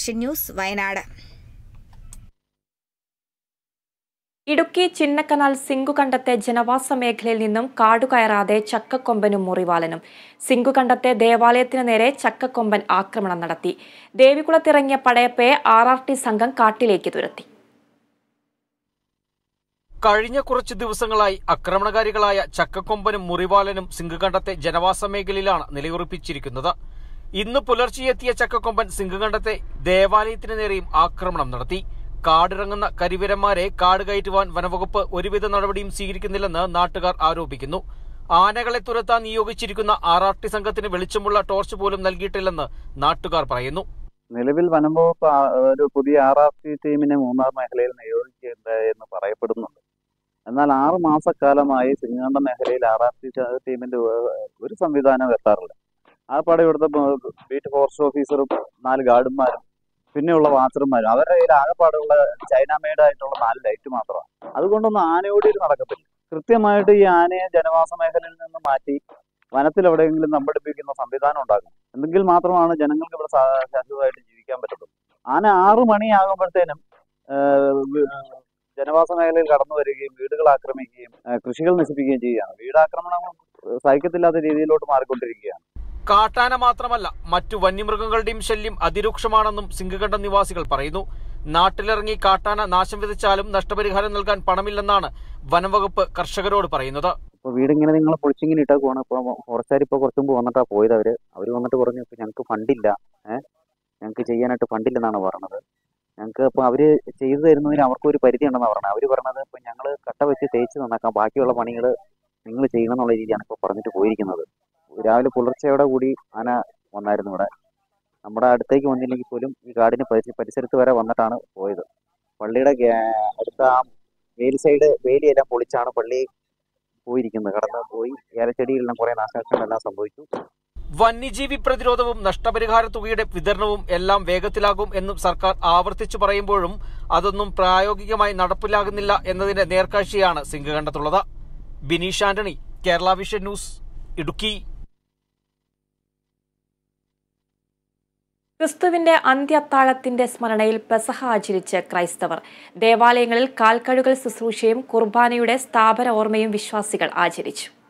vision News Wayanad Idukki Chinnakanal സിങ്കുകണ്ടത്തെ ജനവാസ മേഖലയിൽ നിന്നും കാടുകയറാതെ ചക്കക്കൊമ്പനും മുറിവാലനും സിങ്കുകണ്ടത്തെ ദേവാലയത്തിന് നേരെ ചക്കക്കൊമ്പൻ ആക്രമണം നടത്തി ദേവികുളത്തിറങ്ങിയ പടയപ്പയെ ആർ ആർ ടി സംഘം കാട്ടിലേക്ക് തുരത്തി കഴിഞ്ഞ കുറച്ച് ദിവസങ്ങളായി ആക്രമണകാരികളായ ചക്കക്കൊമ്പനും മുറിവാലനും സിംഗകണ്ഠത്തെ ജനവാസ മേഖലയിലാണ് നിലയുറപ്പിച്ചിരിക്കുന്നത് ഇന്ന് പുലർച്ചെയെത്തിയ ചക്കക്കൊമ്പൻ സിംഗകണ്ഠത്തെ ദേവാലയത്തിന് നേരെയും ആക്രമണം നടത്തി കാടിറങ്ങുന്ന കരിവീരന്മാരെ കാട് കയറ്റുവാൻ വനവകുപ്പ് ഒരുവിധ നടപടിയും സ്വീകരിക്കുന്നില്ലെന്ന് നാട്ടുകാർ ആരോപിക്കുന്നു ആനകളെ തുരത്താൻ നിയോഗിച്ചിരിക്കുന്ന ആർ ആർ ടി സംഘത്തിന് വെളിച്ചമുള്ള ടോർച്ച് പോലും നൽകിയിട്ടില്ലെന്ന് നാട്ടുകാർ പറയുന്നു നിലവിൽ വനം വകുപ്പ് ആ- ഒരു പുതിയ ആർ ആർ ടി ടീമിനെ മൂന്നാർ മേഖലയിൽ നിയോഗിച്ചിട്ടുണ്ട് എന്ന് പറയപ്പെടുന്നുണ്ട് എന്നാൽ ആറ് മാസക്കാലമായി സിംഗാണ്ട മേഖലയിൽ ആർ ആർ ടി ടീമിന്റെ ഒ- ഒരു സംവിധാനം എത്താറില്ല ആ പടം ഇവിടുത്തെ ബ- ബീറ്റ് ഫോറസ്റ്റ് ഓഫീസറും നാല് ഗാർഡന്മാരും പിന്നെയുള്ള വാച്ചർമാരും അവരുടെ കയ്യിൽ ആകെപ്പാടുള്ള ചൈന മെയ്ഡ് ആയിട്ടുള്ള നാല് ലൈറ്റ് മാത്രമാണ് അതുകൊണ്ടൊന്നും ആനയോടിയിൽ നടക്കത്തില്ല കൃത്യമായിട്ട് ഈ ആനയെ ജനവാസ മേഖലയിൽ നിന്ന് മാറ്റി വനത്തിൽ എവിടെയെങ്കിലും നമ്പടിപ്പിക്കുന്ന സംവിധാനം ഉണ്ടാക്കും എങ്കിൽ മാത്രമാണ് ജനങ്ങൾക്ക് ഇവിടെ സാ- ശാശ്വതമായിട്ട് ജീവിക്കാൻ പറ്റത്തുള്ളൂ ആന ആറു മണിയാകുമ്പോഴത്തേനും ആഹ് വി- ജനവാസ മേഖലയിൽ കടന്നു വരികയും വീടുകൾ ആക്രമിക്കുകയും ആഹ് കൃഷികൾ നശിപ്പിക്കുകയും ചെയ്യുകയാണ് വീടാക്രമണം സഹിക്കത്തില്ലാത്ത രീതിയിലോട്ട് മാറിക്കൊണ്ടിരിക്കുകയാണ് കാട്ടാന മാത്രമല്ല മറ്റു വന്യമൃഗങ്ങളുടെയും ശല്യം അതിരൂക്ഷമാണെന്നും സിംഗകണ്ഠം നിവാസികൾ പറയുന്നു നാട്ടിലിറങ്ങി കാട്ടാന നാശം വിതച്ചാലും നഷ്ടപരിഹാരം നൽകാൻ പണമില്ലെന്നാണ് വനംവകുപ്പ് കർഷകരോട് പറയുന്നത് ഇപ്പോൾ വീടിങ്ങനെ നിങ്ങൾ പൊളിച്ചിങ്ങനെ ഇട്ടേക്കുവാണ് ഇപ്പോൾ ഫോറസ്റ്റുകാർ ഇപ്പോൾ കുറച്ച് മുമ്പ് വന്നിട്ടാ പോയത് അവര് അവർ വന്നിട്ട് പറഞ്ഞു ഇപ്പോൾ ഞങ്ങൾക്ക് ഫണ്ടില്ല ഏഹ് ഞങ്ങൾക്ക് ചെയ്യാനായിട്ട് ഫണ്ടില്ലെന്നാണ് പറഞ്ഞത് ഞങ്ങൾക്ക് ഇപ്പോൾ അവര് ചെയ്തു തരുന്നതിന് അവർക്ക് ഒരു പരിധി ഉണ്ടെന്നാണ് പറഞ്ഞത് അവർ പറഞ്ഞത് ഇപ്പോൾ ഞങ്ങൾ കട്ട വെച്ച് തേച്ച് നന്നാക്കാം ബാക്കിയുള്ള പണികൾ നിങ്ങൾ ചെയ്യണം എന്നുള്ള രീതിയാണ് ഇപ്പോൾ പറഞ്ഞിട്ട് പോയിരിക്കുന്നത് രാവിലെ പുലർച്ചയോടെ കൂടി ആന വന്നായിരുന്നു ഇവിടെ നമ്മുടെ അടുത്തേക്ക് വന്നില്ലെങ്കിൽ പോലും ഈ കാടിന് പരിസ പരിസരത്ത് വരെ വന്നിട്ടാണ് പോയത് പള്ളിയുടെ ഗേ- അടുത്ത ആ വേലി സൈഡ് വേലിയെല്ലാം പൊളിച്ചാണ് പള്ളി പോയിരിക്കുന്നത് കടന്ന് പോയി ഏലച്ചെടിയെല്ലാം കുറെ നാശനഷ്ടങ്ങളെല്ലാം സംഭവിച്ചു വന്യജീവി പ്രതിരോധവും നഷ്ടപരിഹാര തുകയുടെ വിതരണവും എല്ലാം വേഗത്തിലാകും എന്നും സർക്കാർ ആവർത്തിച്ചു പറയുമ്പോഴും അതൊന്നും പ്രായോഗികമായി നടപ്പിലാകുന്നില്ല എന്നതിന്റെ നേർക്കാഴ്ചയാണ് സിംഗകണ്ഠത്തുള്ളത് ബിനീഷ് ആന്റണി കേരള വിഷൻ ന്യൂസ് ഇടുക്കി ക്രിസ്തുവിന്റെ അന്ത്യത്താഴത്തിന്റെ സ്മരണയിൽ പെസഹ ആചരിച്ച് ക്രൈസ്തവർ ദേവാലയങ്ങളിൽ കാൽക്കഴുകൽ ശുശ്രൂഷയും കുർബാനയുടെ സ്ഥാപന ഓർമ്മയും വിശ്വാസികൾ ആചരിച്ചു